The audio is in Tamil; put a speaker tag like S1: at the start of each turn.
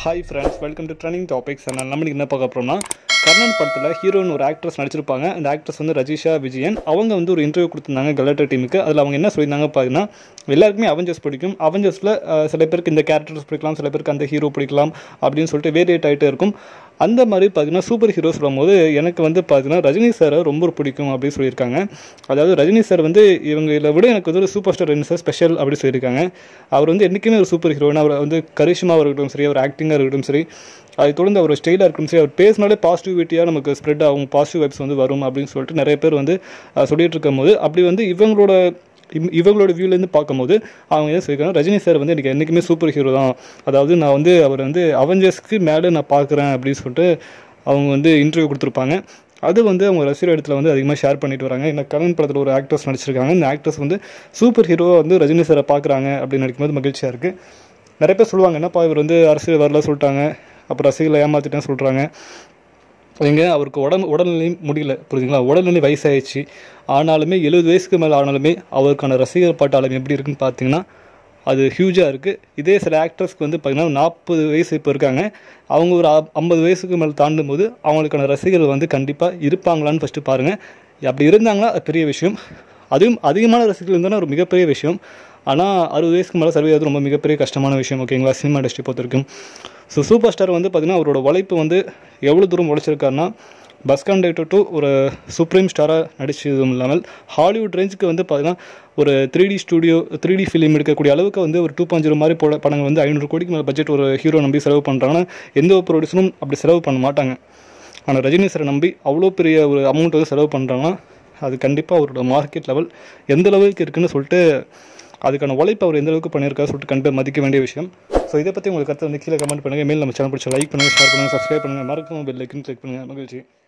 S1: hi friends welcome to trending topics நான் நம்மளுக்கு என்ன பார்க்க போகிறோம்னா கர்ணன் படத்தில் ஹீரோயின் ஒரு ஆக்ட்ரஸ் நடிச்சிருப்பாங்க அந்த ஆக்ட்ரஸ் வந்து ரஜிஷா விஜயன் அவங்க வந்து ஒரு இன்டர்வியூ கொடுத்துருந்தாங்க கலட்டர் டீமுக்கு அதில் அவங்க என்ன சொல்லியிருந்தாங்க பார்த்தீங்கன்னா எல்லாருக்குமே அவெஞ்சர்ஸ் பிடிக்கும் அவெஞ்சர்ஸில் சில பேருக்கு இந்த கேரக்டர்ஸ் பிடிக்கலாம் சில பேருக்கு அந்த ஹீரோ பிடிக்கலாம் அப்படின்னு சொல்லிட்டு வேரியேட் ஆகிட்டே இருக்கும் அந்த மாதிரி பார்த்தீங்கன்னா சூப்பர் ஹீரோ சொல்லும்போது எனக்கு வந்து பார்த்தீங்கன்னா ரஜினி சாரை ரொம்ப பிடிக்கும் அப்படின்னு சொல்லியிருக்காங்க அதாவது ரஜினி சார் வந்து இவங்களை விட எனக்கு வந்து ஒரு super star Rajini sir special அப்படி சொல்லியிருக்காங்க அவர் வந்து என்றைக்குமே ஒரு சூப்பர் ஹீரோனா அவர் வந்து கரிஷ்மாவாக இருக்கட்டும் சரி அவர் ஆக்டிங்காக இருக்கட்டும் சரி அதை தொடர்ந்து அவர் ஸ்டைலாக இருக்கட்டும் சரி அவர் பேசினாலே பாசிட்டிவிட்டியாக நமக்கு ஸ்ப்ரெட் ஆகும் பாசிட்டிவ் வைப்ஸ் வந்து வரும் அப்படின்னு சொல்லிட்டு நிறைய பேர் வந்து அஹ், சொல்லிட்டு இருக்கும் போது அப்படி வந்து இவங்களோட இவ்- இவங்களோட வியூலேருந்து பார்க்கும்போது அவங்க என்ன சொல்லியிருக்காங்க ரஜினி சார் வந்து எனக்கு என்றைக்குமே சூப்பர் ஹீரோ தான் அதாவது நான் வந்து அவர் வந்து அவெஞ்சர்ஸ்க்கு மேலே நான் பார்க்குறேன் அப்படின்னு சொல்லிட்டு அவங்க வந்து இன்டர்வியூ கொடுத்துருப்பாங்க அது வந்து அவங்க ரசிகர் இடத்துல வந்து அதிகமாக ஷேர் பண்ணிட்டு வராங்க இந்த கரண் படத்தில் ஒரு ஆக்டர்ஸ் நடிச்சிருக்காங்க இந்த ஆக்டர்ஸ் வந்து சூப்பர் ஹீரோவாக வந்து ரஜினி சாரை பார்க்குறாங்க அப்படின்னு நினைக்கும்போது மகிழ்ச்சியாக இருக்குது நிறைய பேர் சொல்லுவாங்க என்னப்பா இவர் வந்து அரசியல் வரல சொல்லிட்டாங்க அப்புறம் ரசிகர்களை ஏமாத்திட்டேன்னு சொல்கிறாங்க எங்க அவருக்கு உடம்பு உடல்நிலை முடியல புரியுதுங்களா உடல்நிலை வயசாயிடுச்சு ஆனாலுமே எழுபது வயசுக்கு மேலே ஆனாலுமே அவருக்கான ரசிகர் பட்டாளம் எப்படி இருக்குன்னு பார்த்தீங்கன்னா அது ஹியூஜாக இருக்குது இதே சில ஆக்டர்ஸ்க்கு வந்து பார்த்தீங்கன்னா நாற்பது வயசு இப்போ இருக்காங்க அவங்க ஒரு ஐம்பது வயசுக்கு மேலே தாண்டும் போது அவங்களுக்கான ரசிகர்கள் வந்து கண்டிப்பாக இருப்பாங்களான்னு ஃபஸ்ட்டு பாருங்கள் அப்படி இருந்தாங்கன்னா அது பெரிய விஷயம் அதுவும் அதிகமான ரசிகர்கள் இருந்தாலும் ஒரு மிகப்பெரிய விஷயம் ஆனால் அறுபது வயசுக்கு மேலே சர்வே ஆகுது ரொம்ப மிகப்பெரிய கஷ்டமான விஷயம் ஓகேங்களா சினிமா இண்டஸ்ட்ரி பொறுத்த வரைக்கும் ஸோ சூப்பர் ஸ்டார் வந்து பார்த்திங்கன்னா அவரோட உழைப்பு வந்து எவ்வளோ தூரம் உழைச்சிருக்காருன்னா பஸ் கண்டக்டர் டு ஒரு சுப்ரீம் ஸ்டாராக நடிச்சதும் இல்லாமல் ஹாலிவுட் ரேஞ்சுக்கு வந்து பார்த்தீங்கன்னா ஒரு three D studio three D film எடுக்கக்கூடிய அளவுக்கு வந்து ஒரு டூ பாயிண்ட் ஜீரோ மாதிரி போட படங்கள் வந்து ஐநூறு கோடிக்கு மேலே பட்ஜெட் ஒரு ஹீரோ நம்பி செலவு பண்ணுறாங்கன்னா எந்த ஒரு ப்ரொடியூசரும் அப்படி செலவு பண்ண மாட்டாங்க ஆனால் ரஜினி சாரை நம்பி அவ்வளோ பெரிய ஒரு அமௌண்ட் வந்து செலவு பண்ணுறாங்கன்னா அது கண்டிப்பாக அவரோட மார்க்கெட் லெவல் எந்த அளவுக்கு இருக்குன்னு சொல்லிட்டு அதுக்கான உழைப்பு அவர் எந்த அளவுக்கு பண்ணியிருக்காரு சொல்லிட்டு கண்டிப்பாக மதிக்க வேண்டிய விஷயம் ஸோ இதை பற்றி உங்களுக்கு கருத்து வந்து கீழே கமெண்ட் பண்ணுங்கள் மேல் நம்ம சேனல் பிடிச்ச லைக் பண்ணுங்கள் ஷேர் பண்ணுங்கள் சப்ஸ்கிரைப் பண்ணுங்கள் மறக்காம பெல் ஐக்கன் கிளிக் பண்ணுங்கள் மகிழ்ச்சி